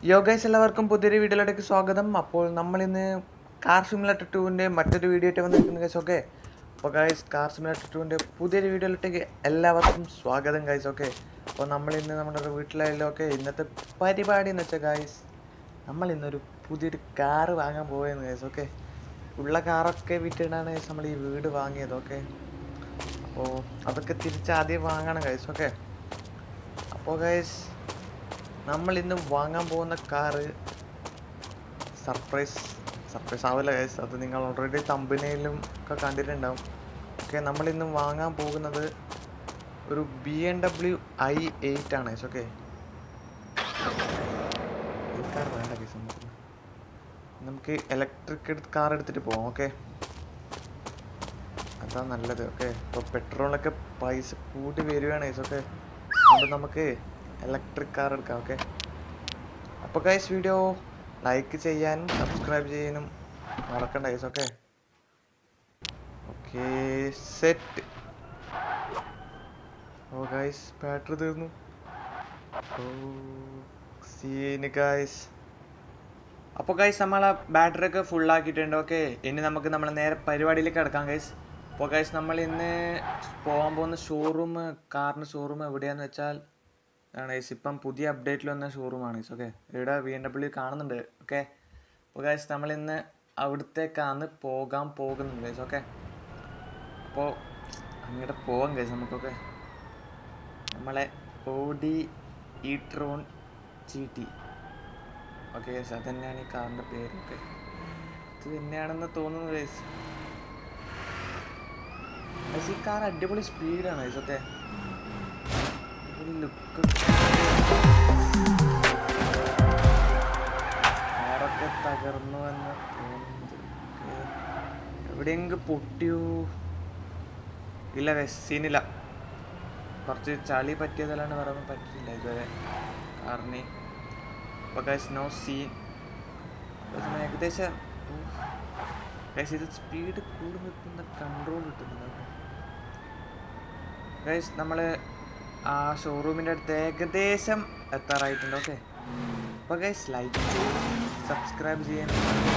യോഗൈസ് എല്ലാവർക്കും പുതിയൊരു വീഡിയോയിലേക്ക് സ്വാഗതം അപ്പോൾ നമ്മൾ ഇന്ന് കാർ സിമുലേറ്റർ ടുവിൻ്റെ മറ്റൊരു വീഡിയോ ആയിട്ട് വന്നിരിക്കുന്നു ഗൈസ് ഓക്കെ അപ്പോൾ ഗൈസ് കാർ സിമുലേറ്റർ ടുവിൻ്റെ പുതിയൊരു വീഡിയോയിലേക്ക് എല്ലാവർക്കും സ്വാഗതം ഗൈസ് ഓക്കെ അപ്പോൾ നമ്മൾ ഇന്ന് നമ്മുടെ വീട്ടിലായാലും ഒക്കെ ഇന്നത്തെ പരിപാടി എന്ന് വെച്ചാൽ ഗൈസ് നമ്മൾ ഇന്നൊരു പുതിയൊരു കാറ് വാങ്ങാൻ പോയെന്ന് ഗൈസ് ഓക്കെ ഉള്ള കാറൊക്കെ വിറ്റിട്ടാണ് guys നമ്മൾ ഈ വീട് വാങ്ങിയത് ഓക്കെ അപ്പോൾ അതൊക്കെ തിരിച്ച് ആദ്യം വാങ്ങണം ഗൈസ് ഓക്കെ അപ്പോൾ ഗൈസ് നമ്മൾ ഇന്ന് വാങ്ങാൻ പോകുന്ന കാറ് സർപ്രൈസ് സർപ്രൈസ് ആവില്ല ഗൈസ് അത് നിങ്ങൾ ഓൾറെഡി തമ്പനയിലും ഒക്കെ കണ്ടിട്ടുണ്ടാവും ഓക്കെ നമ്മൾ ഇന്ന് വാങ്ങാൻ പോകുന്നത് ഒരു B M W I eight ആണ് ഗൈസ് ഓക്കെ ഈ കാർ വേണ്ട ഗൈസ് നമുക്ക് നമുക്ക് ഇലക്ട്രിക് കാർ എടുത്തിട്ട് പോവാം ഓക്കെ അതാ നല്ലത് ഓക്കെ ഇപ്പോൾ പെട്രോളൊക്കെ പൈസ കൂട്ടി വരികയാണ് ഗൈസ് ഓക്കെ അതുകൊണ്ട് നമുക്ക് ഇലക്ട്രിക് കാർ എടുക്കാം ഓക്കെ അപ്പോൾ ഗൈസ് വീഡിയോ ലൈക്ക് ചെയ്യാനും സബ്സ്ക്രൈബ് ചെയ്യാനും മറക്കണ്ട guys okay okay set oh guys battery തീർന്നു ഓ സീന് ഗൈസ് അപ്പോൾ ഗൈസ് നമ്മൾ ബാറ്ററി ഒക്കെ ഫുൾ ആക്കിയിട്ടുണ്ട് ഓക്കെ ഇനി നമുക്ക് നമ്മൾ നേരെ പരിപാടിയിലേക്ക് കിടക്കാം ഗൈസ് അപ്പോൾ ഗൈസ് നമ്മൾ ഇന്ന് പോകാൻ പോകുന്ന ഷോറൂം കാറിൻ്റെ ഷോറൂം എവിടെയാന്ന് വെച്ചാൽ ആണ് ഗൈസ് ഇപ്പം പുതിയ അപ്ഡേറ്റിൽ വന്ന ഷോറൂമാണ് ഗൈസ് ഓക്കെ ഇവിടെ ബി എം ഡബ്ല്യു കാണുന്നുണ്ട് ഓക്കെ അപ്പോൾ ഗൈസ് നമ്മൾ ഇന്ന് അവിടത്തേക്കാണ് പോകാൻ പോകുന്നത് ഗൈസ് ഓക്കെ അപ്പോൾ അങ്ങോട്ട് പോകാം ഗൈസ് നമുക്കൊക്കെ നമ്മളെ Audi etron G T okay guys അത് തന്നെയാണ് ഈ കാറിൻ്റെ പേര് ഓക്കെ ഇത് തന്നെയാണെന്ന് തോന്നുന്നു ഗൈസ് ഗൈസ് ഈ കാർ അടിപൊളി സ്പീഡാണ് ഗൈസ് ഓക്കെ അടിപൊളി ലുക്ക് കാറൊക്കെ തകർന്നു എന്ന് തോന്നുന്നത് Okay. എവിടെയെങ്കിലും പൊട്ടിയോ ഇല്ല ഗൈസ് സീനില്ല കുറച്ച് ചളി പറ്റിയതല്ലാണ്ട് വേറെ ഒന്നും പറ്റിയില്ല ഇതുവരെ കാറിന് അപ്പോൾ ഗൈസ് നോ സീൻ ഏകദേശം ഗൈസ് ഇത് സ്പീഡ് കൂടി നിൽക്കുന്ന കൺട്രോൾ കിട്ടുന്നുണ്ട് ഗൈസ് നമ്മൾ ആ ഷോറൂമിൻ്റെ അടുത്ത് ഏകദേശം എത്താറായിട്ടുണ്ട് ഓക്കെ അപ്പോൾ ഗൈസ് ലൈക്ക് സബ്സ്ക്രൈബ് ചെയ്യാൻ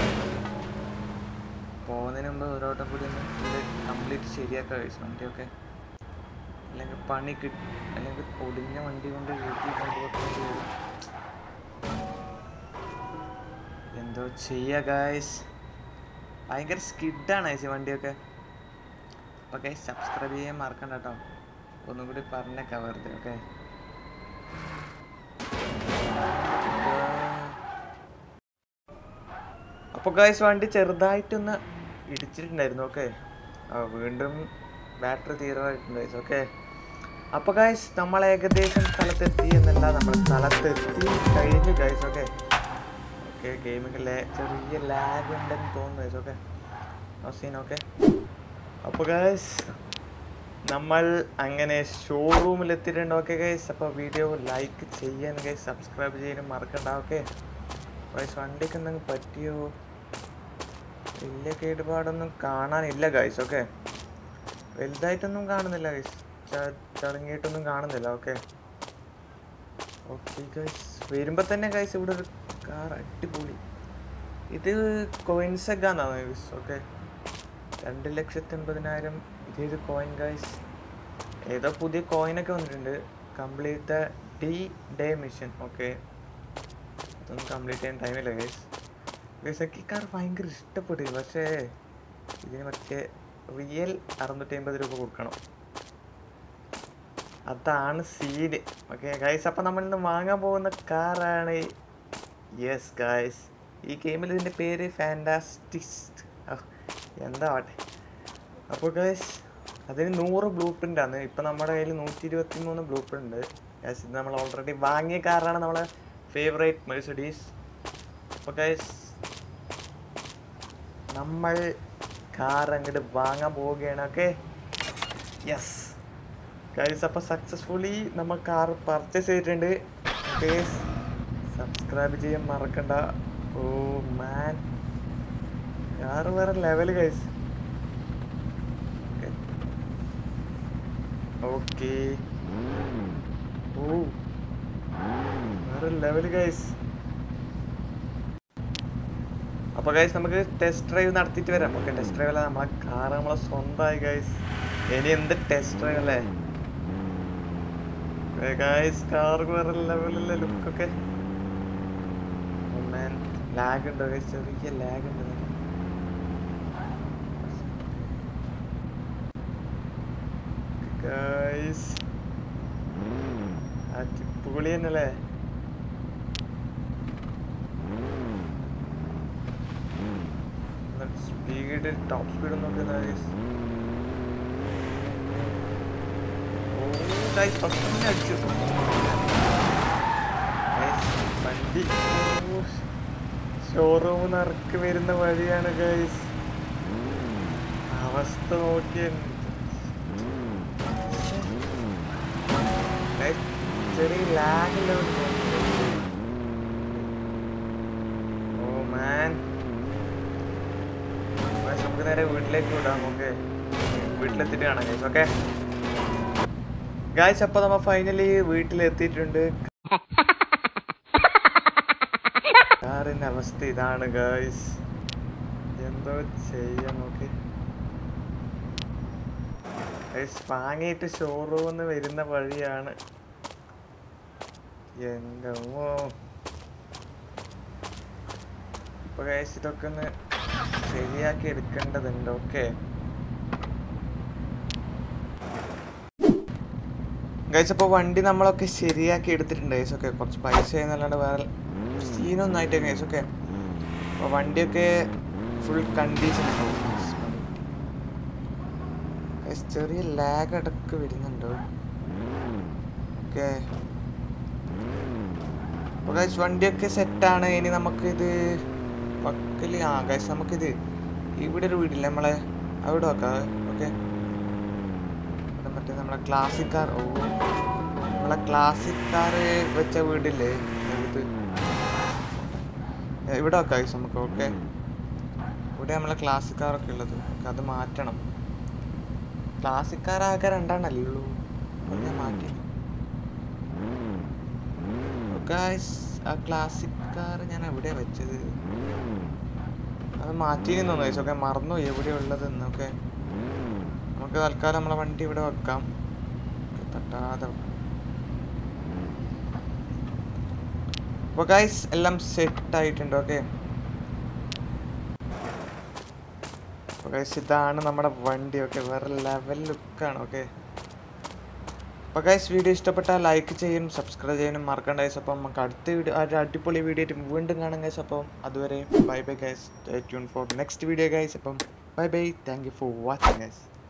പോകുന്നതിന് മുമ്പ് ഓരോട്ടം കൂടി ഒന്ന് ഫുള്ള് കംപ്ലീറ്റ് ശരിയാക്കാം ഗൈസ് വണ്ടിയൊക്കെ അല്ലെങ്കിൽ പണി കിട്ടി അല്ലെങ്കിൽ ഒടിഞ്ഞ വണ്ടി കൊണ്ട് വീട്ടിൽ കൊണ്ടുപോയി വരും എന്തോ ചെയ്യാ ഗൈസ് ഭയങ്കര സ്കിഡാണ് ഗൈസ് ഈ വണ്ടിയൊക്കെ അപ്പോൾ ഗൈസ് സബ്സ്ക്രൈബ് ചെയ്യാൻ മറക്കണ്ട കേട്ടോ ഒന്നും കൂടി പറഞ്ഞേക്കാം വെറുതെ ഓക്കെ അപ്പോൾ ഗൈസ് വണ്ടി ചെറുതായിട്ടൊന്ന് ഇടിച്ചിട്ടുണ്ടായിരുന്നു ഓക്കെ വീണ്ടും ബാറ്ററി തീരാറായിട്ടുണ്ട് ഗൈസ് ഓക്കെ അപ്പോൾ ഗൈസ് നമ്മൾ ഏകദേശം സ്ഥലത്തെത്തി എന്നല്ല നമ്മൾ സ്ഥലത്തെത്തി കഴിഞ്ഞു ഗൈസ് ഓക്കെ ഓക്കെ ഗെയിമിൽ ചെറിയ ലാഗ് ഉണ്ടെന്ന് തോന്നുന്നു ഗൈസ് ഓക്കെ സീൻ ഓക്കെ അപ്പോൾ ഗൈസ് നമ്മൾ അങ്ങനെ ഷോറൂമിൽ എത്തിയിട്ടുണ്ട് ഓക്കെ ഗൈസ് അപ്പോൾ വീഡിയോ ലൈക്ക് ചെയ്യാൻ ഗൈസ് സബ്സ്ക്രൈബ് ചെയ്യാനും മറക്കണ്ട ഓക്കെ ഗൈസ് വണ്ടിക്ക് എന്തെങ്കിലും പറ്റിയോ വലിയ കേടുപാടൊന്നും കാണാനില്ല ഗൈസ് ഓക്കെ വലുതായിട്ടൊന്നും കാണുന്നില്ല ഗൈസ് ചളങ്ങിയിട്ടൊന്നും കാണുന്നില്ല ഓക്കെ ഓക്കെ ഗൈസ് വരുമ്പോൾ തന്നെ ഗൈസ് ഇവിടെ ഒരു കാർ അടിപൊളി ഇത് കോയിൻസെഗാന്നാണ് ഗൈസ് ഓക്കെ രണ്ട് ലക്ഷത്തി എൺപതിനായിരം ഇതേത് കോയിൻ ഗൈസ് ഏതോ പുതിയ കോയിനൊക്കെ വന്നിട്ടുണ്ട് complete D day mission okay അതൊന്നും കംപ്ലീറ്റ് ചെയ്യാൻ ടൈമില്ല ഗൈസ് ഗൈസ് എനിക്ക് ഈ കാർ ഭയങ്കര ഇഷ്ടപ്പെട്ടു പക്ഷേ ഇതിന് മറ്റേ റിയൽ അറുന്നൂറ്റി അമ്പത് രൂപ കൊടുക്കണം അതാണ് സീന് ഓക്കെ ഗൈസ് അപ്പം നമ്മൾ ഇന്ന് വാങ്ങാൻ പോകുന്ന കാറാണ് യെസ് ഗൈസ് ഈ ഗെയിമിൽ ഇതിൻ്റെ പേര് ഫാൻറ്റാസ്റ്റിസ്റ്റ് എന്താ ആവട്ടെ അപ്പോൾ ഗൈസ് അതിന് നൂറ് ബ്ലൂ പ്രിൻ്റ് ആണ് ഇപ്പം നമ്മുടെ കയ്യിൽ നൂറ്റി ഇരുപത്തി മൂന്ന് ബ്ലൂ പ്രിൻ്റ് ഗൈസ് ഇത് നമ്മൾ ഓൾറെഡി വാങ്ങിയ കാറാണ് നമ്മളെ ഫേവറേറ്റ് മെഴ്സഡീസ് അപ്പോൾ ഗൈസ് നമ്മൾ കാർ അങ്ങോട്ട് വാങ്ങാൻ പോവുകയാണ് ഓക്കെ യെസ് ഗൈസ് അപ്പോൾ സക്സസ്ഫുള്ളി നമ്മൾ കാർ പർച്ചേസ് ചെയ്തിട്ടുണ്ട് ഗൈസ് സബ്സ്ക്രൈബ് ചെയ്യാൻ മറക്കണ്ട ഓ മാൻ കാർ വേറെ ലെവൽ ഗൈസ് ഓക്കെ ഓ വേറെ ലെവൽ ഗൈസ് അപ്പോൾ ഗൈസ് നമുക്ക് ടെസ്റ്റ് ഡ്രൈവ് നടത്തിയിട്ട് വരാം ഓക്കെ ടെസ്റ്റ് ഡ്രൈവ് അല്ല നമ്മളെ കാർ നമ്മളെ സ്വന്തമായി ഗൈസ് ഇനി എന്ത് ടെസ്റ്റ് ഡ്രൈവ് അല്ലേ ഗൈസ് കാർ വേറെ ലെവലിലെ ലുക്കൊക്കെ ലാഗ് ഉണ്ടോ ഗൈസ് ചെറിയ ലാഗ് ഉണ്ട് ഗൈസ് അടിപൊളി തന്നെയല്ലേ സ്പീഡ് ടോപ്പ് സ്പീഡ് നോക്കിയത് ഗൈസ് ഓ ഗൈസ് ഫസ്റ്റ് തന്നെ അടിച്ചു Guys, വണ്ടി ഷോറൂമിൽ നിന്ന് ഇറക്കി വരുന്ന വഴിയാണ് ഗൈസ് അവസ്ഥ നോക്കിയ ചെറിയ ലാഗ് ഓ മാൻ നമുക്ക് നേരെ വീട്ടിലേക്ക് വിടാം ഓക്കെ വീട്ടിലെത്തിയിട്ട് കാണാം ഗൈസ് ഓക്കെ ഗായ്സ് അപ്പൊ നമ്മ ഫൈനലി വീട്ടിലെത്തിയിട്ടുണ്ട് കാറിന്റെ അവസ്ഥ ഇതാണ് ഗായ്സ് എന്തോ ചെയ്യാൻ നോക്കി ഗൈസ് വാങ്ങിയിട്ട് ഷോറൂമിൽ നിന്ന് വരുന്ന വഴിയാണ് എൻ്റെ ഓ ഇപ്പൊ ഗൈസ് ഇതൊക്കെ ഒന്ന് ശരിയാക്കി എടുക്കേണ്ടതുണ്ട് ഓക്കെ ഗൈസ് അപ്പോൾ വണ്ടി നമ്മളൊക്കെ ശരിയാക്കി എടുത്തിട്ടുണ്ട് ഗൈസ് ഓക്കെ കുറച്ച് പൈസ എന്നല്ലാണ്ട് വേറെ സീനൊന്നും ആയിട്ട് ഗൈസ് ഓക്കെ അപ്പോൾ വണ്ടിയൊക്കെ ഫുൾ കണ്ടീഷൻ ചെറിയ ലാഗ് അടക്ക് വരുന്നുണ്ടോ ഓക്കെ അപ്പോൾ ഗൈസ് വണ്ടിയൊക്കെ സെറ്റാണ് ഇനി നമുക്കിത് പക്കല് ആ ഗൈസ് നമുക്കിത് ഇവിടെ ഒരു വീടില്ലേ നമ്മളെ അവിടെ വെക്കാം ഓക്കെ ഇവിടെ മറ്റേ നമ്മളെ ക്ലാസിക് കാർ ഓ നമ്മളെ ക്ലാസിക് കാർ വെച്ച വീടില്ലേ ഇത് ഏ, ഇവിടെ വെക്കാം ഗൈസ് നമുക്ക് ഓക്കെ ഇവിടെ നമ്മളെ ക്ലാസിക് കാറൊക്കെ ഉള്ളത് ഓക്കെ അത് മാറ്റണം ക്ലാസിക് കാർ ആകെ രണ്ടെണ്ണല്ലേ ഉള്ളൂ അത് ഞാൻ മാറ്റി ഗായ്സ് ആ ക്ലാസിക് കാർ ഞാൻ എവിടെ വെച്ചത് അത് മാറ്റിയിരുന്നു ഗൈസ് ഓക്കെ മറന്നു എവിടെ ഉള്ളത് എന്നൊക്കെ നമുക്ക് തൽക്കാലം നമ്മളെ വണ്ടി ഇവിടെ വെക്കാം തട്ടാതെ അപ്പോൾ ഗൈസ് എല്ലാം സെറ്റ് ആയിട്ടുണ്ട് ഓക്കെ അപ്പോൾ ഗൈസ് ഇതാണ് നമ്മുടെ വണ്ടി ഓക്കെ വേറെ ലെവൽ ലുക്കാണ് ഓക്കെ അപ്പോൾ ഗൈസ് വീഡിയോ ഇഷ്ടപ്പെട്ടാൽ ലൈക്ക് ചെയ്യാനും സബ്സ്ക്രൈബ് ചെയ്യാനും മറക്കണ്ട ഗൈസ് അപ്പം നമുക്ക് അടുത്ത വീഡിയോ ഒരു അടിപൊളി വീഡിയോ ആയിട്ട് വീണ്ടും കാണാം ഗൈസ് അപ്പം അതുവരെ bye bye guys tune for next video guys അപ്പം bye bye thank you for watching guys